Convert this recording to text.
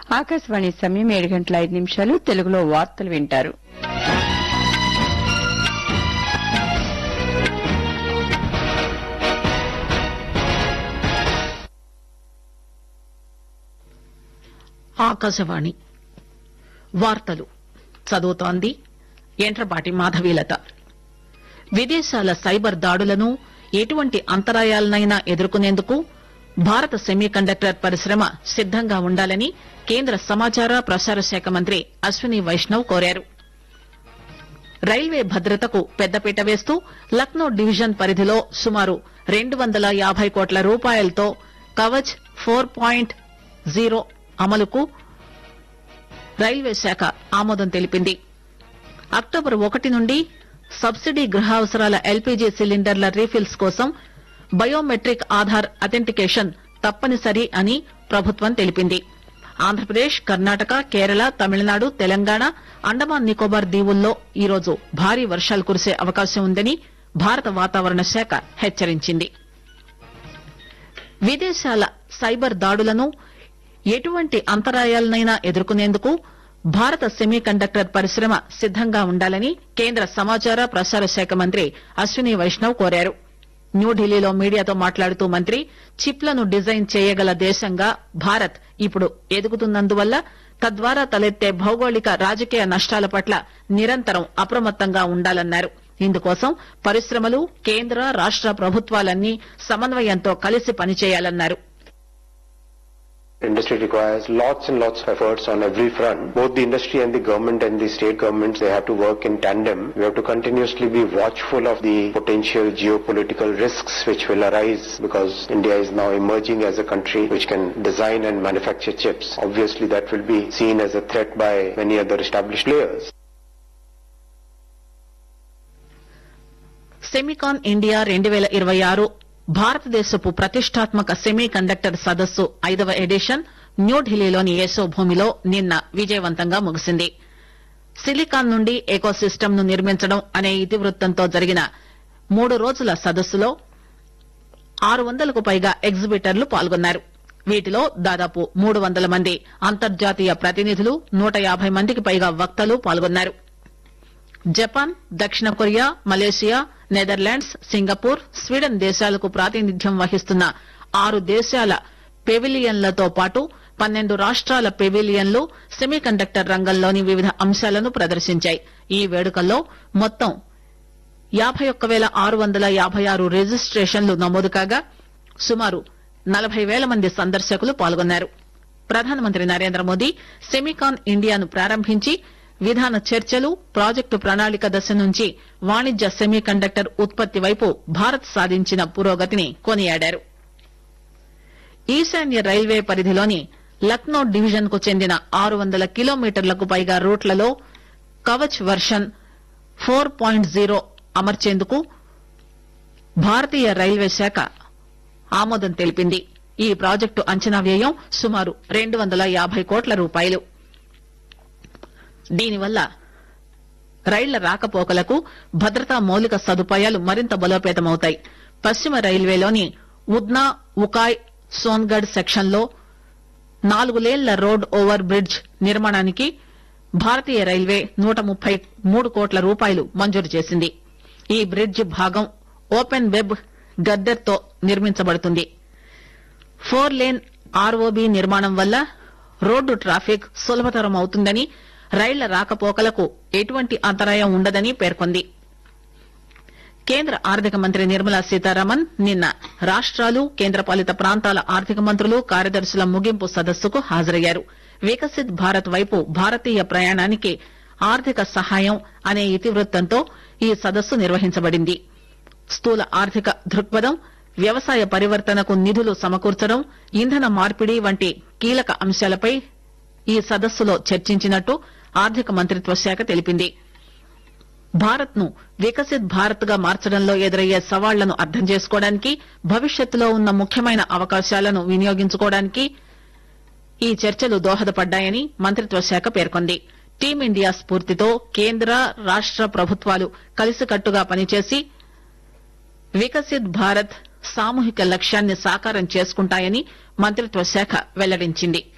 ఆకాశవాణి సమయం ఏడు గంటల ఐదు నిమిషాలు తెలుగులో వార్తలు వింటారు ఆకాశవాణి వార్తలు చదువుతోంది ఎంట్రపాటి మాధవీలత విదేశాల సైబర్ దాడులను ఎటువంటి అంతరాయాలనైనా ఎదుర్కొనేందుకు భారత సెమీ కండక్టర్ పరిశ్రమ సిద్దంగా ఉండాలని కేంద్ర సమాచార ప్రసార శాఖ మంత్రి అశ్విని వైష్ణవ్ కోరారు రైల్వే భద్రతకు పెద్దపీట వేస్తూ లక్నో డివిజన్ పరిధిలో సుమారు రెండు వందల యాభై కోట్ల రూపాయలతో కవచ్ ఫోర్ పాయింట్ జీరో అమలుకు రైల్వే శాఖ ఆమోదం తెలిపింది అక్టోబర్ ఒకటి నుండి సబ్సిడీ గృహావసరాల ఎల్పీజీ సిలిండర్ల రీఫిల్స్ కోసం బయోమెట్రిక్ ఆధార్ అథెంటికేషన్ తప్పనిసరి అని ప్రభుత్వం తెలిపింది ఆంధ్రప్రదేశ్ కర్ణాటక కేరళ తమిళనాడు తెలంగాణ అండమాన్ నికోబార్ దీవుల్లో ఈరోజు భారీ వర్షాలు కురిసే అవకాశం ఉందని భారత వాతావరణ శాఖ హెచ్చరించింది విదేశాల సైబర్ దాడులను ఎటువంటి అంతరాయాలనైనా ఎదుర్కొనేందుకు భారత సెమీ కండక్టర్ పరిశ్రమ సిద్దంగా ఉండాలని కేంద్ర సమాచార ప్రసార శాఖ మంత్రి అశ్విని వైష్ణవ్ కోరారు న్యూఢిల్లీలో మీడియాతో మాట్లాడుతూ మంత్రి చిప్లను డిజైన్ చేయగల దేశంగా భారత్ ఇప్పుడు ఎదుగుతున్నందువల్ల తద్వారా తలెత్తే భౌగోళిక రాజకీయ నష్టాల పట్ల నిరంతరం అప్రమత్తంగా ఉండాలన్నారు ఇందుకోసం పరిశ్రమలు కేంద్ర రాష్ట ప్రభుత్వాలన్నీ సమన్వయంతో కలిసి పనిచేయాలన్నారు Industry requires lots and lots of efforts on every front. Both the industry and the government and the state governments, they have to work in tandem. We have to continuously be watchful of the potential geopolitical risks which will arise because India is now emerging as a country which can design and manufacture chips. Obviously that will be seen as a threat by many other established players. Semicon India రెండు వేల ఇరవై ఆరు భారతదేశపు ప్రతిష్టాత్మక semi conductor సదస్సు ఐదవ edition న్యూఢిల్లీలోని యశోభూమిలో నిన్న విజయవంతంగా ముగిసింది సిలికాన్ నుండి ఎకోసిస్టమ్ ను నిర్మించడం అనే ఇతివృత్తంతో జరిగిన మూడు రోజుల సదస్సులో ఆరు వందలకు పైగా ఎగ్జిబిటర్లు పాల్గొన్నారు వీటిలో దాదాపు మూడు వందల మంది అంతర్జాతీయ ప్రతినిధులు నూట యాభై మందికి పైగా వక్తలు పాల్గొన్నారు జపాన్ దక్షిణ Korea Malaysia Netherlands Singapore Sweden దేశాలకు ప్రాతినిధ్యం వహిస్తున్న ఆరు దేశాల పెవిలియన్లతో పాటు పన్నెండు రాష్ట్రాల పెవిలియన్లు సెమీ కండక్టర్ రంగంలోని వివిధ అంశాలను ప్రదర్శించాయి ఈ వేడుకల్లో మొత్తం యాభై ఒక్క వేల ఆరు వందల యాభై ఆరు రిజిస్ట్రేషన్లు నమోదు కాగా సుమారు నలభై వేల మంది సందర్శకులు పాల్గొన్నారు ప్రధానమంత్రి నరేంద్ర మోదీ సెమికాన్ ఇండియాను ప్రారంభించి విధాన చర్చలు ప్రాజెక్టు ప్రణాళిక దశ నుంచి వాణిజ్య సెమీ కండక్టర్ ఉత్పత్తి వైపు భారత్ సాధించిన పురోగతిని కొనియాడారు ఈశాన్య రైల్వే పరిధిలోని లక్నో డివిజన్ కు చెందిన ఆరు వందల కిలోమీటర్లకు పైగా రూట్లలో Kavach version four point zero అమర్చేందుకు భారతీయ రైల్వే శాఖ ఆమోదం తెలిపింది ఈ ప్రాజెక్టు అంచనా వ్యయం సుమారు రెండు వందల యాభై కోట్ల రూపాయలు దీనివల్ల రైళ్ల రాకపోకలకు భద్రతా మౌలిక సదుపాయాలు మరింత బలోపేతమవుతాయి పశ్చిమ రైల్వేలోని ఉద్నా ఉకాయ్ సోన్గఢ్ సెక్షన్లో నాలుగు లేన్ల రోడ్ ఓవర్ బ్రిడ్జ్ నిర్మాణానికి భారతీయ రైల్వే నూట ముప్పై మూడు కోట్ల రూపాయలు మంజూరు చేసింది ఈ బ్రిడ్జ్ భాగం ఓపెన్ వెబ్ గద్దెర్తో నిర్మించబడుతుంది ఫోర్ లేన్ ఆర్ఓబీ నిర్మాణం వల్ల రోడ్డు ట్రాఫిక్ సులభతరం అవుతుందని రైళ్ల రాకపోకలకు ఎటువంటి అంతరాయం ఉండదని పేర్కొంది కేంద్ర ఆర్థిక మంత్రి నిర్మలా సీతారామన్ నిన్న రాష్ట్రాలు కేంద్రపాలిత ప్రాంతాల ఆర్థిక మంత్రులు కార్యదర్శుల ముగింపు సదస్సుకు హాజరయ్యారు వికసిత్ భారత్ వైపు భారతీయ ప్రయాణానికి ఆర్థిక సహాయం అనే ఇతివృత్తంతో ఈ సదస్సు నిర్వహించబడింది స్థూల ఆర్థిక దృక్పథం వ్యవసాయ పరివర్తనకు నిధులు సమకూర్చడం ఇంధన మార్పిడి వంటి కీలక అంశాలపై ఈ సదస్సులో చర్చించినట్టు ఆర్థిక మంత్రిత్వ శాఖ తెలిపింది భారత్ ను వికసిత్ భారత్ గా మార్చడంలో ఎదురయ్యే సవాళ్లను అర్థం చేసుకోవడానికి భవిష్యత్తులో ఉన్న ముఖ్యమైన అవకాశాలను వినియోగించుకోవడానికి ఈ చర్చలు దోహదపడ్డాయని మంత్రిత్వ శాఖ పేర్కొంది టీమిండియా స్ఫూర్తితో కేంద్ర రాష్ట ప్రభుత్వాలు కలిసికట్టుగా పనిచేసి వికసిత్ భారత్ సామూహిక లక్ష్యాన్ని సాకారం చేసుకుంటాయని మంత్రిత్వ శాఖ వెల్లడించింది